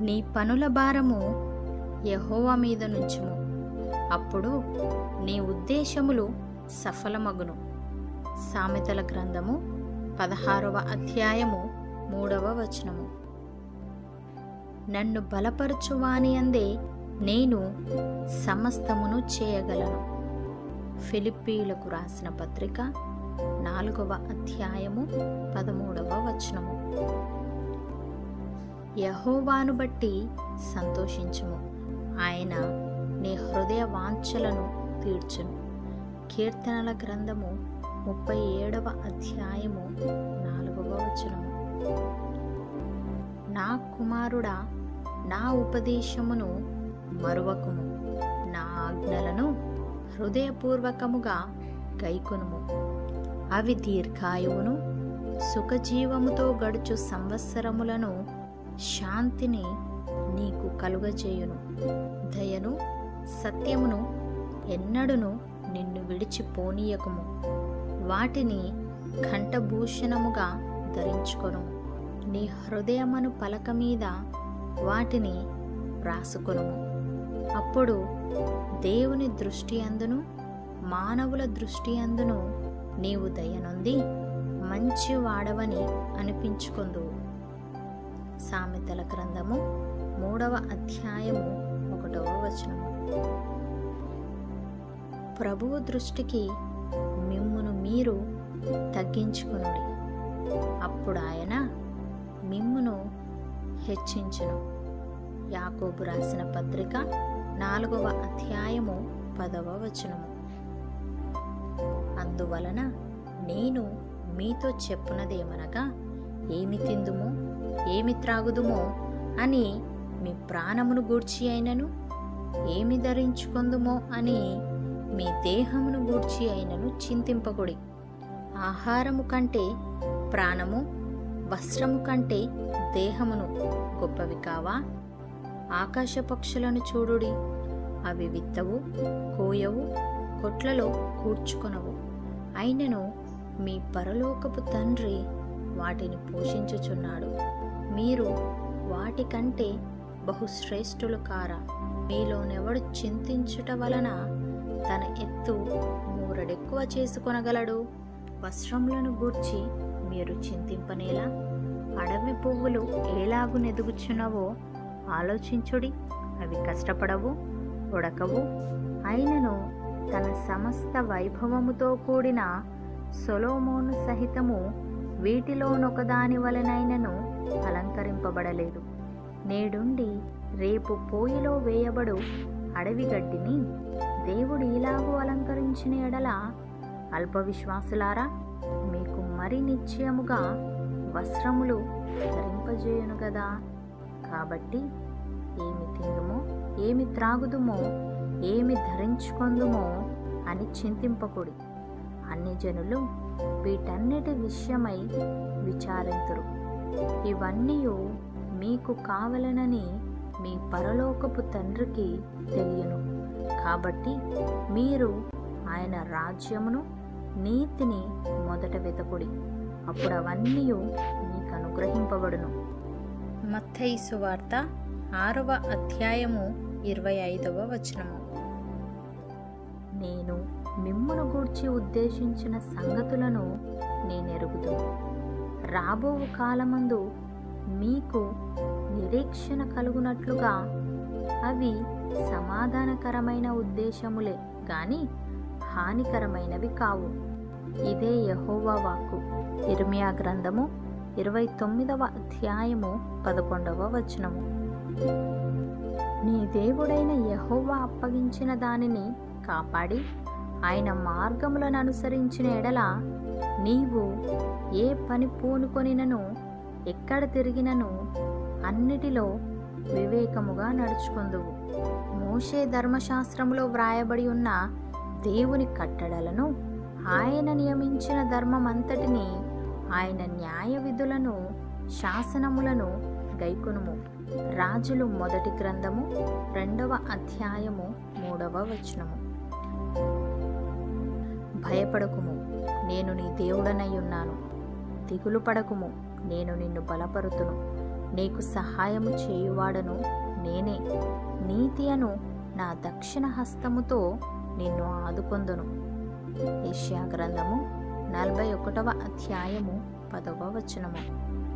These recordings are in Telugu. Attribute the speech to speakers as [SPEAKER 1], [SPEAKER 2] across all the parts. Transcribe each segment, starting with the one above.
[SPEAKER 1] నీ పనుల భారము యహోవా మీద నుంచుము అప్పుడు నీ ఉద్దేశములు సఫలమగును సామెతల గ్రంథము పదహారవ అధ్యాయము మూడవ వచనము నన్ను బలపరచువాని అందే నేను సమస్తమును చేయగలను ఫిలిప్పీలకు రాసిన పత్రిక నాలుగవ అధ్యాయము పదమూడవ వచనము యహోవాను బట్టి సంతోషించుము ఆయన నీ హృదయ వాంఛలను తీర్చును కీర్తనల గ్రంథము ముప్పై ఏడవ అధ్యాయము నాలుగవ వచనము నా కుమారుడా నా ఉపదేశమును మరువకుము నా ఆజ్ఞలను హృదయపూర్వకముగా గైకొనుము అవి దీర్ఘాయువును సుఖజీవముతో గడుచు సంవత్సరములను శాంతిని నీకు కలుగజేయును దయను సత్యమును ఎన్నడును నిన్ను విడిచిపోనీయకుము వాటిని కంఠభూషణముగా ధరించుకొను నీ హృదయమను పలక మీద వాటిని రాసుకొనుము అప్పుడు దేవుని దృష్టి అందును మానవుల దృష్టి అందును నీవు దయనొంది మంచి వాడవని అనిపించుకొందువు సామెతల గ్రంథము మూడవ అధ్యాయము ఒకటవ వచనము ప్రభువు దృష్టికి మిమ్మును మీరు తగ్గించుకునుడి అప్పుడు ఆయన మిమ్మును హెచ్చించును యాకోబు రాసిన పత్రిక నాలుగవ అధ్యాయము పదవ వచనము అందువలన నేను మీతో చెప్పునదేమనగా ఏమి తిందుమో ఏమి త్రాగుదుమో అని మీ ప్రాణమును గూర్చి అయినను ఏమి ధరించుకొందుమో అని మీ దేహమును గూర్చి అయినను చింతింపకుడి ఆహారము కంటే ప్రాణము వస్త్రము కంటే దేహమును గొప్పవి కావా ఆకాశ పక్షులను చూడుడి అవి విత్తవు కోయవు కొట్లలో కూర్చుకొనవు అయినను మీ పరలోకపు తండ్రి వాటిని పోషించుచున్నాడు మీరు వాటికంటే బహుశ్రేష్ఠులు కారా మీలోనెవడు చింతించుట వలన తన ఎత్తు మూరడెక్కువ చేసుకొనగలడు వస్త్రములను గూర్చి మీరు చింతింపనేలా అడవి పువ్వులు ఏలాగు నెదుగుచున్నవో ఆలోచించుడి అవి కష్టపడవు ఉడకవు అయినను తన సమస్త వైభవముతో కూడిన సొలోమోను సహితము వీటిలోనొకదాని వలనైనను అలంకరింపబడలేదు నేడుండి రేపు పోయిలో వేయబడు అడవి గడ్డిని దేవుడు ఇలాగూ అలంకరించిన ఎడల అల్ప విశ్వాసులారా మీకు మరి నిశ్చయముగా వస్త్రములు ధరింపజేయును గదా కాబట్టి ఏమి తిందుమో ఏమి త్రాగుదుమో ఏమి ధరించుకొందుమో అని చింతింపకుడి అన్ని జనులు వీటన్నిటి విషయమై విచారింతురు ఇవన్నీ మీకు కావలనని మీ పరలోకపు తండ్రికి తెలియను కాబట్టి మీరు ఆయన రాజ్యమును నీతిని మొదట వెతకుడి అప్పుడు అవన్నీ మీకు అనుగ్రహింపబడును మత్తయి సువార్త ఆరవ అధ్యాయము ఇరవై ఐదవ వచనము నేను మిమ్మును గూర్చి ఉద్దేశించిన సంగతులను నేనెరుగుదు రాబో కాలమందు మీకు నిరీక్షణ కలుగునట్లుగా అవి సమాధానకరమైన ఉద్దేశములే గాని హానికరమైనవి కావు ఇదే యహోవా వాక్కు ఇర్మియా గ్రంథము ఇరవై తొమ్మిదవ అధ్యాయము పదకొండవ వచనము నీ దేవుడైన యహోవా అప్పగించిన దానిని కాపాడి ఆయన మార్గములను అనుసరించిన ఎడల నీవు ఏ పని పూనుకొనినను ఎక్కడ తిరిగినను అన్నిటిలో వివేకముగా నడుచుకొందువు మోషే ధర్మశాస్త్రములో వ్రాయబడి ఉన్న దేవుని కట్టడలను ఆయన నియమించిన ధర్మమంతటిని ఆయన న్యాయ విధులను శాసనములను గైకొనుము రాజులు మొదటి గ్రంథము రెండవ అధ్యాయము మూడవ వచనము భయపడకుము నేను నీ దేవుడనై ఉన్నాను దిగులు పడకుము నేను నిన్ను బలపరుతును నీకు సహాయము చేయువాడను నేనే నీతి అను నా దక్షిణ హస్తముతో నిన్ను ఆదుకొందును ఏషియా గ్రంథము నలభై ఒకటవ అధ్యాయము పదవ వచనము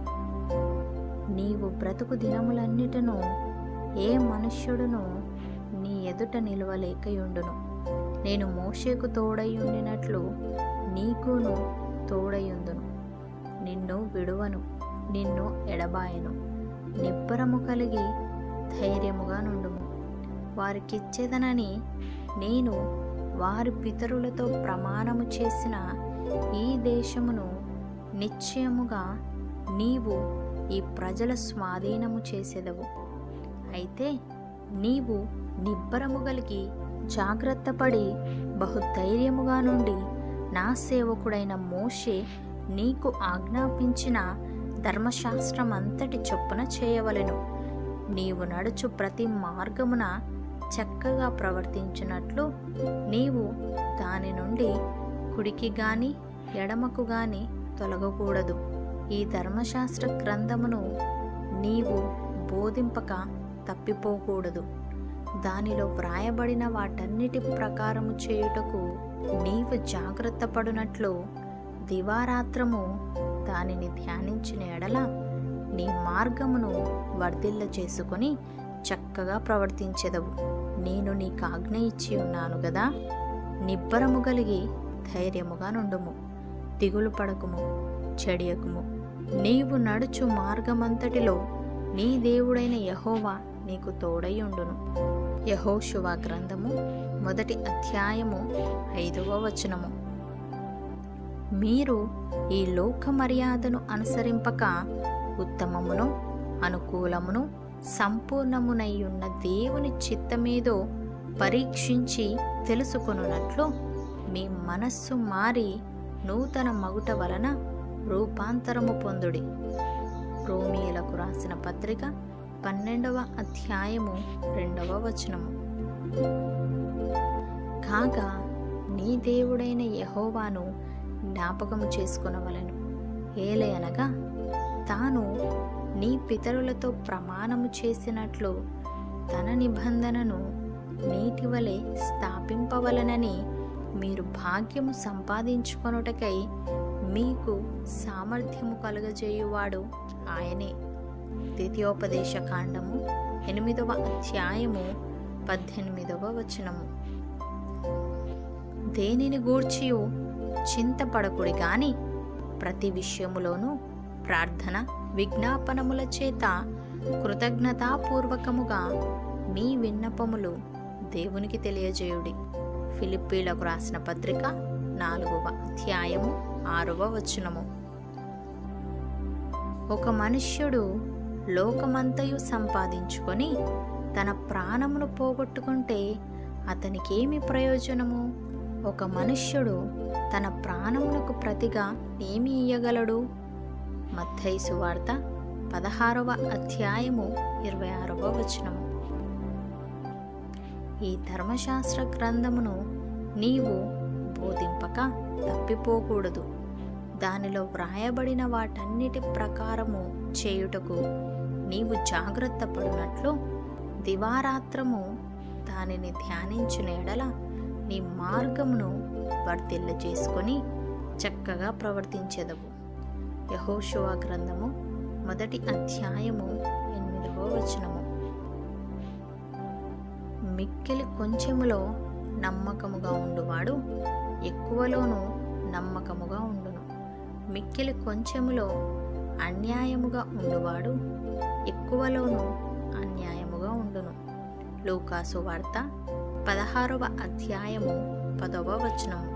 [SPEAKER 1] నీవు బ్రతుకు దినములన్నిటను ఏ మనుష్యుడును నీ ఎదుట నిలవలేకయుండును నేను మోషేకు తోడై ఉండినట్లు నీకును తోడయుందును నిన్ను విడువను నిన్ను ఎడబాయను నిబ్బరము కలిగి ధైర్యముగా నుండుము వారికిచ్చేదనని నేను వారి పితరులతో ప్రమాణము చేసిన ఈ దేశమును నిశ్చయముగా నీవు ఈ ప్రజల స్వాధీనము చేసేదవు అయితే నీవు నిబ్బరము కలిగి జాగ్రత్తపడి బహుధైర్యముగా నుండి నా సేవకుడైన మోషే నీకు ఆజ్ఞాపించిన ధర్మశాస్త్రం అంతటి చొప్పున చేయవలెను నీవు నడుచు ప్రతి మార్గమున చక్కగా ప్రవర్తించినట్లు నీవు దాని నుండి కుడికి గాని ఎడమకు గాని తొలగకూడదు ఈ ధర్మశాస్త్ర గ్రంథమును నీవు బోధింపక తప్పిపోకూడదు దానిలో వ్రాయబడిన వాటన్నిటి ప్రకారము చేయుటకు నీవు జాగ్రత్త పడునట్లు దివారాత్రము దానిని ధ్యానించిన ఎడల నీ మార్గమును వర్ధిల్ల చేసుకొని చక్కగా ప్రవర్తించెదవు నేను నీకు ఆజ్ఞ ఇచ్చి ఉన్నాను గదా నిబ్బరము కలిగి ధైర్యముగా నుండుము దిగులు పడకుము చెడియకుము నీవు నడుచు మార్గమంతటిలో నీ దేవుడైన యహోవా నీకు తోడై ఉండును యహోశువ గ్రంథము మొదటి అధ్యాయము ఐదవ వచనము మీరు ఈ లోక మర్యాదను అనుసరింపక ఉత్తమమును అనుకూలమును సంపూర్ణమునయ్యున్న దేవుని చిత్తమేదో పరీక్షించి తెలుసుకొనున్నట్లు మీ మనస్సు మారి నూతన మగుట వలన రూపాంతరము పొందుడి రోమియులకు రాసిన పత్రిక పన్నెండవ అధ్యాయము రెండవ వచనము కాగా నీ దేవుడైన యహోవాను జ్ఞాపకము చేసుకునవలెను ఏలయనగా తాను నీ పితరులతో ప్రమాణము చేసినట్లు తన నిబంధనను నీటి వలె స్థాపింపవలనని మీరు భాగ్యము సంపాదించుకొనుటకై మీకు సామర్థ్యము కలుగజేయువాడు ఆయనే ద్వితీయోపదేశ కాండము ఎనిమిదవ అధ్యాయము పద్దెనిమిదవ వచనము దేనిని గూర్చియు చింతపడకుడి గాని ప్రతి విషయములోనూ ప్రార్థన విజ్ఞాపనముల చేత కృతజ్ఞతాపూర్వకముగా మీ విన్నపములు దేవునికి తెలియజేయుడి ఫిలిప్పీలకు రాసిన పత్రిక నాలుగవ అధ్యాయము ఆరవ వచనము ఒక మనుష్యుడు లోకమంతయు సంపాదించుకొని తన ప్రాణమును పోగొట్టుకుంటే అతనికేమి ప్రయోజనము ఒక మనుష్యుడు తన ప్రాణమునకు ప్రతిగా ఏమి ఇయ్యగలడు మత్తయి వార్త పదహారవ అధ్యాయము ఇరవై ఆరవ వచనము ఈ ధర్మశాస్త్ర గ్రంథమును నీవు బోధింపక తప్పిపోకూడదు దానిలో వ్రాయబడిన వాటన్నిటి ప్రకారము చేయుటకు నీవు జాగ్రత్త పడినట్లు దివారాత్రము దానిని ధ్యానించిన ఎడల నీ మార్గమును వర్ధిల్ల చేసుకొని చక్కగా ప్రవర్తించెదవు యహోశువ గ్రంథము మొదటి అధ్యాయము ఎనిమిదవ వచనము మిక్కిలి కొంచెములో నమ్మకముగా ఉండువాడు ఎక్కువలోనూ నమ్మకముగా ఉండును మిక్కిలి కొంచెములో అన్యాయముగా ఉండువాడు ఎక్కువలోనూ అన్యాయముగా ఉండును లూకాసు వార్త పదహారవ అధ్యాయము పదవ వచనము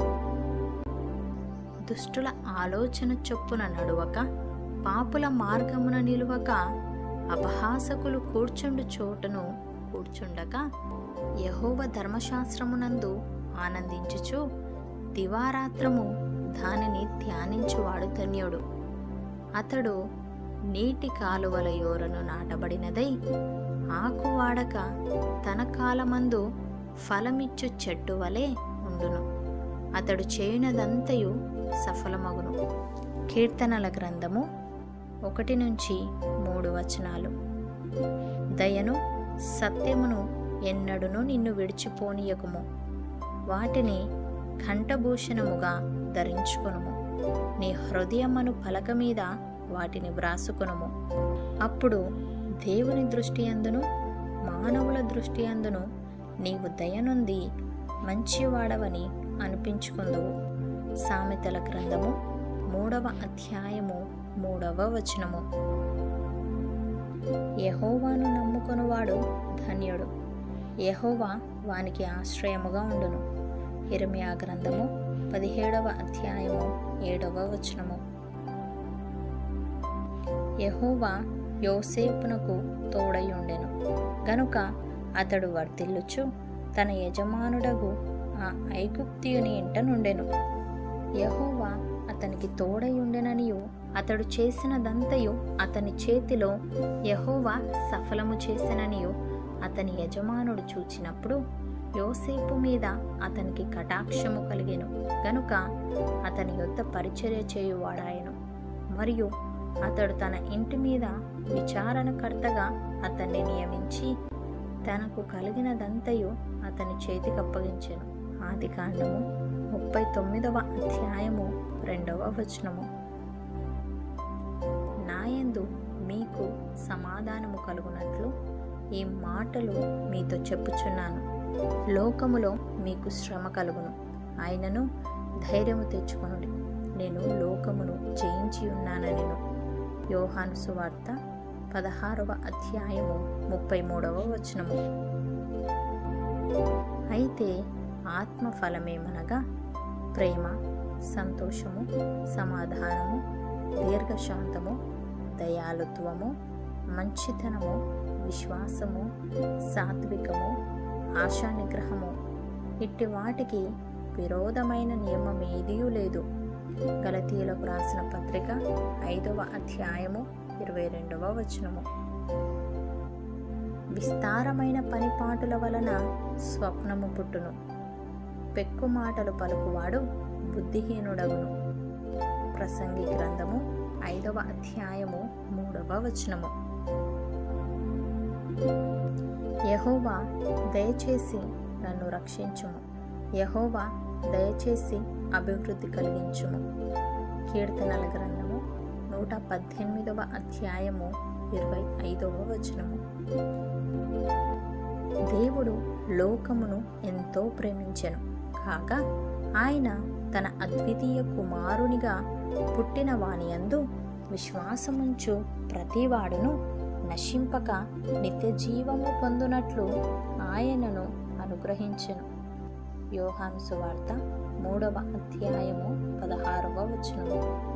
[SPEAKER 1] దుష్టుల ఆలోచన చొప్పున నడువక పాపుల మార్గమున నిలువక అపహాసకులు కూర్చుండు చోటును కూర్చుండక యహోవ ధర్మశాస్త్రమునందు ఆనందించుచు దివారాత్రము దానిని ధ్యానించువాడు ధన్యుడు అతడు నీటి కాలువల యోరను నాటబడినదై ఆకు వాడక తన కాలమందు ఫలమిచ్చు చెట్టు వలె ఉండును అతడు చేయునదంతయు సఫలమగును కీర్తనల గ్రంథము ఒకటి నుంచి మూడు వచనాలు దయను సత్యమును ఎన్నడును నిన్ను విడిచిపోనీయకుము వాటిని కంఠభూషణముగా ధరించుకొనుము నీ హృదయమను పలక మీద వాటిని వ్రాసుకొనుము అప్పుడు దేవుని దృష్టి అందును మానవుల దృష్టి అందును నీవు దయనుంది మంచివాడవని అనిపించుకుందువు సామెతల గ్రంథము మూడవ అధ్యాయము మూడవ వచనము యహోవాను నమ్ముకొనువాడు ధన్యుడు యహోవా వానికి ఆశ్రయముగా ఉండును ఇరమియా గ్రంథము పదిహేడవ అధ్యాయము ఏడవ వచనము యహోవా యోసేపునకు తోడై ఉండెను గనుక అతడు వర్ధిల్లుచు తన యజమానుడగు ఆ ఐగుప్తియుని ఇంట నుండెను యహోవా అతనికి తోడై ఉండెననియు అతడు చేసినదంతయు అతని చేతిలో యహోవా సఫలము చేసిననియు అతని యజమానుడు చూచినప్పుడు యోసేపు మీద అతనికి కటాక్షము కలిగెను గనుక అతని యొద్ద పరిచర్య చేయువాడాయను మరియు అతడు తన ఇంటి మీద విచారణకర్తగా అతన్ని నియమించి తనకు కలిగినదంతయు అతని చేతికి అప్పగించెను ఆది కాండము ముప్పై తొమ్మిదవ అధ్యాయము రెండవ వచనము నాయందు మీకు సమాధానము కలుగునట్లు ఈ మాటలు మీతో చెప్పుచున్నాను లోకములో మీకు శ్రమ కలుగును ఆయనను ధైర్యము తెచ్చుకొనుడి నేను లోకమును జయించి ఉన్నానెను యోహాను సువార్త పదహారవ అధ్యాయము ముప్పై మూడవ వచనము అయితే ఆత్మ ఫలమేమనగా ప్రేమ సంతోషము సమాధానము దీర్ఘశాంతము దయాలుత్వము మంచితనము విశ్వాసము సాత్వికము ఆశానిగ్రహము ఇట్టి వాటికి విరోధమైన నియమం ఏదీ లేదు గలతీయులకు రాసిన పత్రిక ఐదవ అధ్యాయము ఇరవై రెండవ వచనము విస్తారమైన పనిపాటుల వలన స్వప్నము పుట్టును పెక్కు మాటలు పలుకువాడు బుద్ధిహీనుడగును ప్రసంగి గ్రంథము ఐదవ అధ్యాయము మూడవ వచనము యహోవా దయచేసి నన్ను రక్షించుము యహోవా దయచేసి అభివృద్ధి కలిగించుము కీర్తనల గ్రంథము నూట పద్దెనిమిదవ అధ్యాయము ఇరవై ఐదవ వచనము దేవుడు లోకమును ఎంతో ప్రేమించెను కాగా ఆయన తన అద్వితీయ కుమారునిగా పుట్టిన వానియందు విశ్వాసముంచు ప్రతివాడును నశింపక నిత్య జీవము పొందునట్లు ఆయనను అనుగ్రహించెను యోహాను సువార్త మూడవ అధ్యాయము పదహారవ వచనము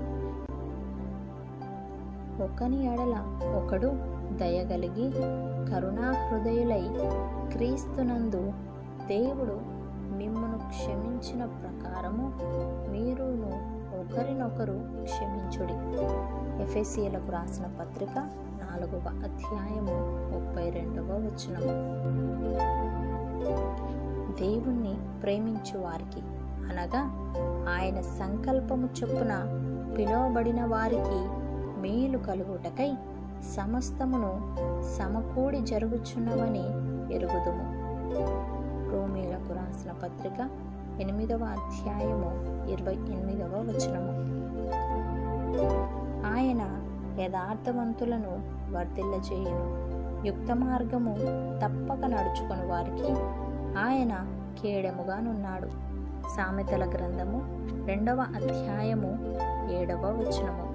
[SPEAKER 1] ఒకని ఎడల ఒకడు దయగలిగి కరుణా హృదయులై క్రీస్తునందు దేవుడు మిమ్మును క్షమించిన ప్రకారము మీరును ఒకరినొకరు క్షమించుడి ఎఫెసీలకు రాసిన పత్రిక నాలుగవ అధ్యాయము ముప్పై రెండవ వచనము దేవుణ్ణి ప్రేమించు వారికి అనగా ఆయన సంకల్పము చొప్పున పిలువబడిన వారికి మేలు కలుగుటకై సమస్తమును సమకూడి జరుగుచున్నవని ఎరుగుదుము రోమీలకు రాసిన పత్రిక ఎనిమిదవ అధ్యాయము ఇరవై ఎనిమిదవ వచనము ఆయన యథార్థవంతులను వర్ధిల్లజేయును యుక్త మార్గము తప్పక నడుచుకుని వారికి ఆయన కేడెముగానున్నాడు సామెతల గ్రంథము రెండవ అధ్యాయము ఏడవ వచనము